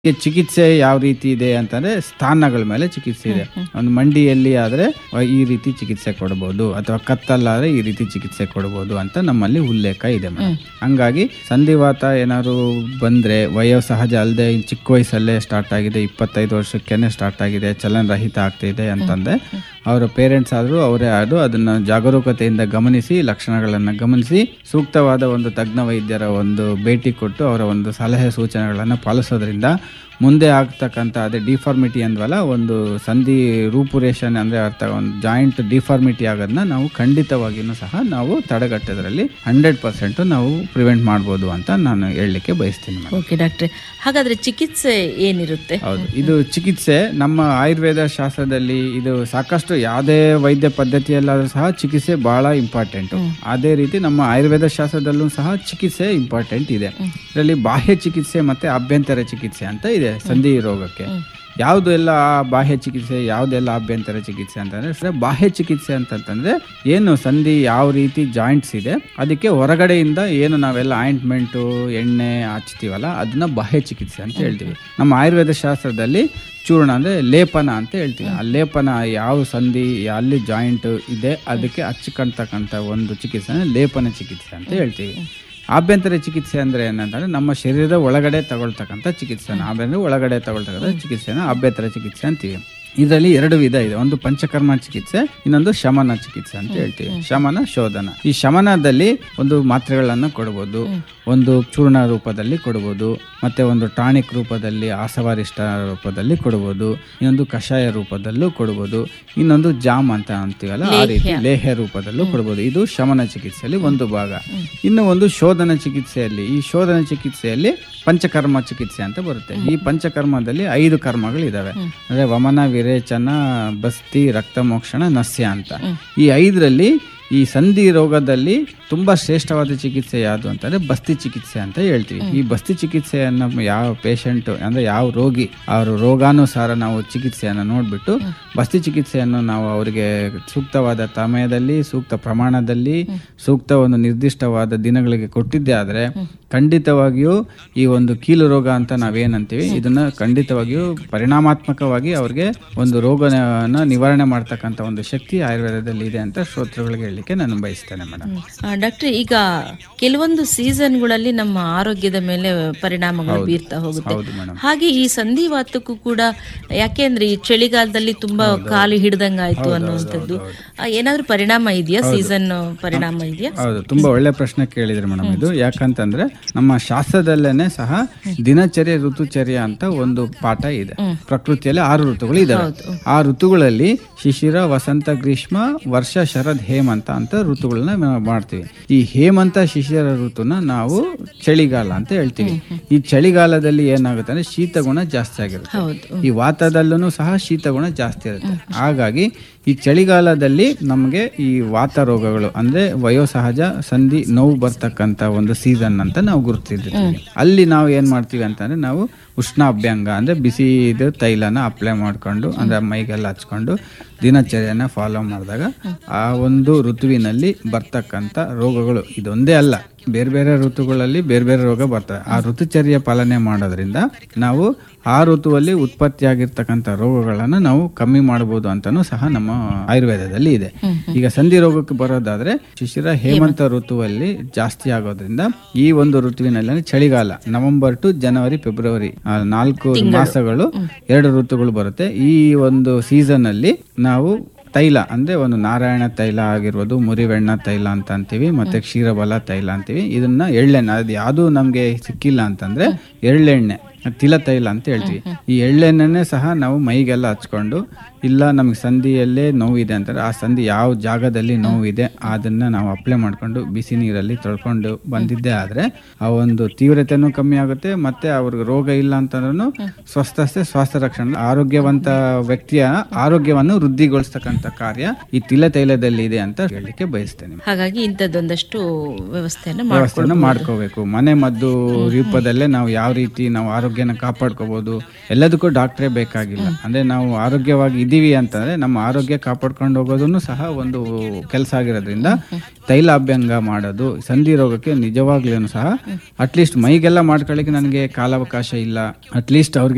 ಈ ಚಿಕಿತ್ಸೆ ಯಾವ ರೀತಿ ಇದೆ ಅಂತಂದ್ರೆ ಸ್ಥಾನಗಳ ಮೇಲೆ ಚಿಕಿತ್ಸೆ ಇದೆ ಒಂದು ಮಂಡಿಯಲ್ಲಿ ಆದ್ರೆ ಈ ರೀತಿ ಚಿಕಿತ್ಸೆ ಕೊಡಬಹುದು ಅಥವಾ ಕತ್ತಲ್ಲಾದ್ರೆ ಈ ರೀತಿ ಚಿಕಿತ್ಸೆ ಕೊಡಬಹುದು ಅಂತ ನಮ್ಮಲ್ಲಿ ಉಲ್ಲೇಖ ಇದೆ ಮೇಡಮ್ ಹಂಗಾಗಿ ಸಂಧಿವಾತ ಏನಾದ್ರು ಬಂದ್ರೆ ವಯೋಸಹಜ ಅಲ್ಲದೆ ಚಿಕ್ಕ ವಯಸ್ಸಲ್ಲೇ ಸ್ಟಾರ್ಟ್ ಆಗಿದೆ ಇಪ್ಪತ್ತೈದು ವರ್ಷಕ್ಕೇನೆ ಸ್ಟಾರ್ಟ್ ಆಗಿದೆ ಚಲನರಹಿತ ಆಗ್ತಿದೆ ಅಂತಂದ್ರೆ ಅವರ ಪೇರೆಂಟ್ಸ್ ಆದರೂ ಅವರೇ ಆದರೂ ಅದನ್ನ ಜಾಗರೂಕತೆಯಿಂದ ಗಮನಿಸಿ ಲಕ್ಷಣಗಳನ್ನು ಗಮನಿಸಿ ಸೂಕ್ತವಾದ ಒಂದು ತಜ್ಞ ವೈದ್ಯರ ಒಂದು ಭೇಟಿ ಕೊಟ್ಟು ಅವರ ಒಂದು ಸಲಹೆ ಸೂಚನೆಗಳನ್ನು ಪಾಲಿಸೋದ್ರಿಂದ ಮುಂದೆ ಆಗ್ತಕ್ಕಂಥ ಅದೇ ಡಿಫಾರ್ಮಿಟಿ ಅಂದ್ವಲ್ಲ ಒಂದು ಸಂಧಿ ರೂಪುರೇಷನ್ ಅಂದರೆ ಅರ್ಥ ಒಂದು ಜಾಯಿಂಟ್ ಡಿಫಾರ್ಮಿಟಿ ಆಗೋದನ್ನ ನಾವು ಖಂಡಿತವಾಗಿಯೂ ಸಹ ನಾವು ತಡೆಗಟ್ಟೋದ್ರಲ್ಲಿ ಹಂಡ್ರೆಡ್ ಪರ್ಸೆಂಟ್ ನಾವು ಪ್ರಿವೆಂಟ್ ಮಾಡ್ಬೋದು ಅಂತ ನಾನು ಹೇಳಲಿಕ್ಕೆ ಬಯಸ್ತೀನಿ ಮೇಡಮ್ ಓಕೆ ಡಾಕ್ಟ್ರೆ ಹಾಗಾದ್ರೆ ಚಿಕಿತ್ಸೆ ಏನಿರುತ್ತೆ ಹೌದು ಇದು ಚಿಕಿತ್ಸೆ ನಮ್ಮ ಆಯುರ್ವೇದ ಶಾಸ್ತ್ರದಲ್ಲಿ ಇದು ಸಾಕಷ್ಟು ಯಾವುದೇ ವೈದ್ಯ ಪದ್ಧತಿಯಲ್ಲಾದ್ರೂ ಸಹ ಚಿಕಿತ್ಸೆ ಬಹಳ ಇಂಪಾರ್ಟೆಂಟ್ ಅದೇ ರೀತಿ ನಮ್ಮ ಆಯುರ್ವೇದ ಶಾಸ್ತ್ರದಲ್ಲೂ ಸಹ ಚಿಕಿತ್ಸೆ ಇಂಪಾರ್ಟೆಂಟ್ ಇದೆ ಇದರಲ್ಲಿ ಬಾಹ್ಯ ಚಿಕಿತ್ಸೆ ಮತ್ತೆ ಅಭ್ಯಂತರ ಚಿಕಿತ್ಸೆ ಅಂತ ಇದೆ ಸಂಧಿ ರೋಗಕ್ಕೆ ಯಾವುದು ಎಲ್ಲ ಬಾಹ್ಯ ಚಿಕಿತ್ಸೆ ಯಾವುದೆಲ್ಲ ಅಭ್ಯಂತರ ಚಿಕಿತ್ಸೆ ಅಂತಂದ್ರೆ ಸರ್ ಬಾಹ್ಯ ಚಿಕಿತ್ಸೆ ಅಂತಂತಂದ್ರೆ ಏನು ಸಂಧಿ ಯಾವ ರೀತಿ ಜಾಯಿಂಟ್ಸ್ ಇದೆ ಅದಕ್ಕೆ ಹೊರಗಡೆಯಿಂದ ಏನು ನಾವೆಲ್ಲ ಆಯಿಂಟ್ಮೆಂಟು ಎಣ್ಣೆ ಹಚ್ತೀವಲ್ಲ ಅದನ್ನ ಬಾಹ್ಯ ಚಿಕಿತ್ಸೆ ಅಂತ ಹೇಳ್ತೀವಿ ನಮ್ಮ ಆಯುರ್ವೇದ ಶಾಸ್ತ್ರದಲ್ಲಿ ಚೂರ್ಣ ಅಂದ್ರೆ ಲೇಪನ ಅಂತ ಹೇಳ್ತೀವಿ ಆ ಲೇಪನ ಯಾವ ಸಂಧಿ ಅಲ್ಲಿ ಜಾಯಿಂಟ್ ಇದೆ ಅದಕ್ಕೆ ಹಚ್ಚಿಕೊಳ್ತಕ್ಕಂಥ ಒಂದು ಚಿಕಿತ್ಸೆ ಲೇಪನ ಚಿಕಿತ್ಸೆ ಅಂತ ಹೇಳ್ತೀವಿ ಆಭ್ಯಂತರ ಚಿಕಿತ್ಸೆ ಅಂದ್ರೆ ಏನಂತಂದ್ರೆ ನಮ್ಮ ಶರೀರದ ಒಳಗಡೆ ತಗೊಳ್ತಕ್ಕಂಥ ಚಿಕಿತ್ಸೆನ ಆಭ್ಯಂತರ ಒಳಗಡೆ ತಗೊಳ್ತಕ್ಕಂಥ ಚಿಕಿತ್ಸೆನ ಆಭ್ಯಂತರ ಚಿಕಿತ್ಸೆ ಅಂತೀವಿ ಇದರಲ್ಲಿ ಎರಡು ವಿಧ ಇದೆ ಒಂದು ಪಂಚಕರ್ಮ ಚಿಕಿತ್ಸೆ ಇನ್ನೊಂದು ಶಮನ ಚಿಕಿತ್ಸೆ ಅಂತ ಹೇಳ್ತೀವಿ ಶಮನ ಶೋಧನ ಈ ಶಮನದಲ್ಲಿ ಒಂದು ಮಾತ್ರೆಗಳನ್ನು ಕೊಡಬಹುದು ಒಂದು ಚೂರ್ಣ ರೂಪದಲ್ಲಿ ಕೊಡಬಹುದು ಮತ್ತೆ ಒಂದು ಟಾನಿಕ್ ರೂಪದಲ್ಲಿ ಆಸವಾರಿಷ್ಟ ರೂಪದಲ್ಲಿ ಕೊಡಬಹುದು ಇನ್ನೊಂದು ಕಷಾಯ ರೂಪದಲ್ಲೂ ಕೊಡಬಹುದು ಇನ್ನೊಂದು ಜಾಮ್ ಅಂತ ಅಂತೀವಲ್ಲ ಆ ರೀತಿ ಲೇಹ್ಯ ರೂಪದಲ್ಲೂ ಕೊಡಬಹುದು ಇದು ಶಮನ ಚಿಕಿತ್ಸೆಯಲ್ಲಿ ಒಂದು ಭಾಗ ಇನ್ನು ಒಂದು ಶೋಧನ ಚಿಕಿತ್ಸೆಯಲ್ಲಿ ಈ ಶೋಧನ ಚಿಕಿತ್ಸೆಯಲ್ಲಿ ಪಂಚಕರ್ಮ ಚಿಕಿತ್ಸೆ ಅಂತ ಬರುತ್ತೆ ಈ ಪಂಚಕರ್ಮದಲ್ಲಿ ಐದು ಕರ್ಮಗಳು ಇದಾವೆ ಅಂದ್ರೆ ವಮನ ವಿರೇಚನ ಬಸ್ತಿ ರಕ್ತಮೋಕ್ಷಣ ನಸ್ಯ ಅಂತ ಈ ಐದರಲ್ಲಿ ಈ ಸಂಧಿ ರೋಗದಲ್ಲಿ ತುಂಬಾ ಶ್ರೇಷ್ಠವಾದ ಚಿಕಿತ್ಸೆ ಯಾವುದು ಅಂತಂದ್ರೆ ಬಸ್ತಿ ಚಿಕಿತ್ಸೆ ಅಂತ ಹೇಳ್ತೀವಿ ಈ ಬಸ್ತಿ ಚಿಕಿತ್ಸೆಯನ್ನ ಯಾವ ಪೇಷಂಟ್ ಅಂದ್ರೆ ಯಾವ ರೋಗಿ ಅವ್ರ ರೋಗಾನುಸಾರ ನಾವು ಚಿಕಿತ್ಸೆಯನ್ನು ನೋಡ್ಬಿಟ್ಟು ಬಸ್ತಿ ಚಿಕಿತ್ಸೆಯನ್ನು ನಾವು ಅವರಿಗೆ ಸೂಕ್ತವಾದ ಸಮಯದಲ್ಲಿ ಸೂಕ್ತ ಪ್ರಮಾಣದಲ್ಲಿ ಸೂಕ್ತ ಒಂದು ನಿರ್ದಿಷ್ಟವಾದ ದಿನಗಳಿಗೆ ಕೊಟ್ಟಿದ್ದೆ ಆದ್ರೆ ಖಂಡಿತವಾಗಿಯೂ ಈ ಒಂದು ಕೀಲು ರೋಗ ಅಂತ ನಾವೇನಂತೀವಿ ಇದನ್ನ ಖಂಡಿತವಾಗಿಯೂ ಪರಿಣಾಮಾತ್ಮಕವಾಗಿ ಅವ್ರಿಗೆ ಒಂದು ರೋಗನ ನಿವಾರಣೆ ಮಾಡ್ತಕ್ಕಂಥ ಒಂದು ಶಕ್ತಿ ಆಯುರ್ವೇದದಲ್ಲಿ ಇದೆ ಅಂತ ಶ್ರೋತೃಗಳಿಗೆ ಹೇಳಲಿಕ್ಕೆ ನಾನು ಬಯಸ್ತೇನೆ ಮೇಡಮ್ ಡಾಕ್ಟ್ರೆ ಈಗ ಕೆಲವೊಂದು ಸೀಸನ್ಗಳಲ್ಲಿ ನಮ್ಮ ಆರೋಗ್ಯದ ಮೇಲೆ ಪರಿಣಾಮಗಳು ಬೀರ್ತಾ ಹೋಗುತ್ತೆ ಹೌದು ಮೇಡಮ್ ಹಾಗೆ ಈ ಸಂಧಿವಾತಕ್ಕೂ ಕೂಡ ಯಾಕೆಂದ್ರೆ ಈ ಚಳಿಗಾಲದಲ್ಲಿ ತುಂಬಾ ಕಾಲು ಹಿಡ್ದಂಗಾಯ್ತು ಅನ್ನುವಂಥದ್ದು ಆ, ಏನಾದ್ರೂ ಪರಿಣಾಮ ಇದೆಯಾ ಸೀಸನ್ ಪರಿಣಾಮ ಇದೆಯಾ ಹೌದು ತುಂಬಾ ಒಳ್ಳೆ ಪ್ರಶ್ನೆ ಕೇಳಿದ್ರಿ ಮೇಡಮ್ ಇದು ಯಾಕಂತಂದ್ರೆ ನಮ್ಮ ಶಾಸ್ತ್ರದಲ್ಲೇನೆ ಸಹ ದಿನಚರ್ಯ ಋತುಚರ್ಯ ಅಂತ ಒಂದು ಪಾಠ ಇದೆ ಪ್ರಕೃತಿಯಲ್ಲಿ ಆರು ಋತುಗಳು ಇದಾವೆ ಆ ಋತುಗಳಲ್ಲಿ ಶಿಶಿರ ವಸಂತ ಗ್ರೀಷ್ಮ ವರ್ಷ ಶರದ್ ಹೇಮಂತ ಅಂತ ಋತುಗಳನ್ನ ನಾವು ಮಾಡ್ತೀವಿ ಈ ಹೇಮಂತ ಶಿಶಿರ ಋತುನ ನಾವು ಚಳಿಗಾಲ ಅಂತ ಹೇಳ್ತೀವಿ ಈ ಚಳಿಗಾಲದಲ್ಲಿ ಏನಾಗುತ್ತೆ ಅಂದ್ರೆ ಶೀತಗುಣ ಜಾಸ್ತಿ ಆಗಿರುತ್ತೆ ಹೌದು ಈ ವಾತದಲ್ಲೂ ಸಹ ಶೀತಗುಣ ಜಾಸ್ತಿ ಇರುತ್ತೆ ಹಾಗಾಗಿ ಈ ಚಳಿಗಾಲದಲ್ಲಿ ನಮಗೆ ಈ ವಾತ ರೋಗಗಳು ಅಂದ್ರೆ ವಯೋಸಹಜ ಸಂಧಿ ನೋವು ಬರ್ತಕ್ಕಂತ ಒಂದು ಸೀಸನ್ ಅಂತ ನಾವು ಗುರುತಿರ್ತೀವಿ ಅಲ್ಲಿ ನಾವು ಏನ್ ಮಾಡ್ತೀವಿ ಅಂತಂದ್ರೆ ನಾವು ಉಷ್ಣಾಭ್ಯಂಗ ಅಂದ್ರೆ ಬಿಸಿ ಇದು ತೈಲನ ಅಪ್ಲೈ ಮಾಡ್ಕೊಂಡು ಅಂದ್ರೆ ಮೈಗೆಲ್ಲ ಹಚ್ಕೊಂಡು ದಿನಚರ್ಯನ ಫಾಲೋ ಮಾಡಿದಾಗ ಆ ಒಂದು ಋತುವಿನಲ್ಲಿ ಬರ್ತಕ್ಕಂಥ ರೋಗಗಳು ಇದೊಂದೇ ಅಲ್ಲ ಬೇರೆ ಬೇರೆ ಋತುಗಳಲ್ಲಿ ಬೇರೆ ಬೇರೆ ರೋಗ ಬರ್ತವೆ ಆ ಋತುಚರ್ಯ ಪಾಲನೆ ಮಾಡೋದ್ರಿಂದ ನಾವು ಆ ಋತುವಲ್ಲಿ ಉತ್ಪತ್ತಿಯಾಗಿರ್ತಕ್ಕಂಥ ರೋಗಗಳನ್ನು ನಾವು ಕಮ್ಮಿ ಮಾಡಬಹುದು ಅಂತಾನೂ ಸಹ ನಮ್ಮ ಆಯುರ್ವೇದದಲ್ಲಿ ಇದೆ ಈಗ ಸಂಧಿ ರೋಗಕ್ಕೆ ಬರೋದಾದ್ರೆ ಶಿಶಿರ ಹೇಮಂತ ಋತುವಲ್ಲಿ ಜಾಸ್ತಿ ಆಗೋದ್ರಿಂದ ಈ ಒಂದು ಋತುವಿನಲ್ಲಿ ಅಂದ್ರೆ ಚಳಿಗಾಲ ನವೆಂಬರ್ ಟು ಜನವರಿ ಫೆಬ್ರವರಿ ಆ ನಾಲ್ಕು ಮಾಸಗಳು ಎರಡು ಋತುಗಳು ಬರುತ್ತೆ ಈ ಒಂದು ಸೀಸನ್ ಅಲ್ಲಿ ನಾವು ತೈಲ ಅಂದ್ರೆ ಒಂದು ನಾರಾಯಣ ತೈಲ ಆಗಿರ್ಬೋದು ಮುರಿವೆಣ್ಣ ತೈಲ ಅಂತ ಅಂತೀವಿ ಮತ್ತೆ ಕ್ಷೀರಬಲ ತೈಲ ಅಂತೀವಿ ಇದನ್ನ ಎಳ್ಳೆಣ್ಣೆ ಅದು ಯಾವುದು ನಮ್ಗೆ ಸಿಕ್ಕಿಲ್ಲ ಅಂತಂದ್ರೆ ಎಳ್ಳೆಣ್ಣೆ ತಿಲ ತೈಲ ಅಂತ ಹೇಳ್ತೀವಿ ಈ ಎಳ್ಳೆಣ್ಣೆನೆ ಸಹ ನಾವು ಮೈಗೆಲ್ಲ ಹಚ್ಕೊಂಡು ಇಲ್ಲ ನಮ್ಗೆ ಸಂಧಿಯಲ್ಲೇ ನೋವಿದೆ ಅಂತಾರೆ ಆ ಸಂಧಿ ಯಾವ ಜಾಗದಲ್ಲಿ ನೋವಿದೆ ಅದನ್ನ ನಾವು ಅಪ್ಲೈ ಮಾಡ್ಕೊಂಡು ಬಿಸಿ ನೀರಲ್ಲಿ ತೊಳ್ಕೊಂಡು ಬಂದಿದ್ದೇ ಆದ್ರೆ ಆ ಒಂದು ತೀವ್ರತೆನೂ ಕಮ್ಮಿ ಆಗುತ್ತೆ ಮತ್ತೆ ಅವ್ರಿಗೆ ರೋಗ ಇಲ್ಲ ಅಂತಂದ್ರೂ ಸ್ವಸ್ಥತೆ ಸ್ವಾಸ್ಥ್ಯ ರಕ್ಷಣೆ ಆರೋಗ್ಯವಂತ ವ್ಯಕ್ತಿಯ ಆರೋಗ್ಯವನ್ನು ವೃದ್ಧಿಗೊಳಿಸ್ತಕ್ಕಂಥ ಕಾರ್ಯ ಈ ತಿಲ ತೈಲದಲ್ಲಿ ಇದೆ ಅಂತ ಹೇಳಲಿಕ್ಕೆ ಬಯಸ್ತೇನೆ ಹಾಗಾಗಿ ಇಂಥದ್ದೊಂದಷ್ಟು ವ್ಯವಸ್ಥೆಯನ್ನು ವ್ಯವಸ್ಥೆನ ಮಾಡ್ಕೋಬೇಕು ಮನೆ ಮದ್ದು ರೂಪದಲ್ಲೇ ನಾವು ಯಾವ ರೀತಿ ನಾವು ಆರೋಗ್ಯನ ಕಾಪಾಡ್ಕೋಬಹುದು ಎಲ್ಲದಕ್ಕೂ ಡಾಕ್ಟ್ರೇ ಬೇಕಾಗಿಲ್ಲ ಅಂದ್ರೆ ನಾವು ಆರೋಗ್ಯವಾಗಿ ಇದೀವಿ ಅಂತಂದ್ರೆ ನಮ್ಮ ಆರೋಗ್ಯ ಕಾಪಾಡ್ಕೊಂಡು ಹೋಗೋದನ್ನು ಸಹ ಒಂದು ಕೆಲಸ ಆಗಿರೋದ್ರಿಂದ ತೈಲ ಅಭ್ಯಂಗ ಮಾಡೋದು ಸಂಧಿ ರೋಗಕ್ಕೆ ನಿಜವಾಗ್ಲೂ ಸಹ ಅಟ್ಲೀಸ್ಟ್ ಮೈಗೆಲ್ಲ ಮಾಡ್ಕೊಳ್ಳಿಕ್ಕೆ ನನಗೆ ಕಾಲಾವಕಾಶ ಇಲ್ಲ ಅಟ್ಲೀಸ್ಟ್ ಅವ್ರಿಗೆ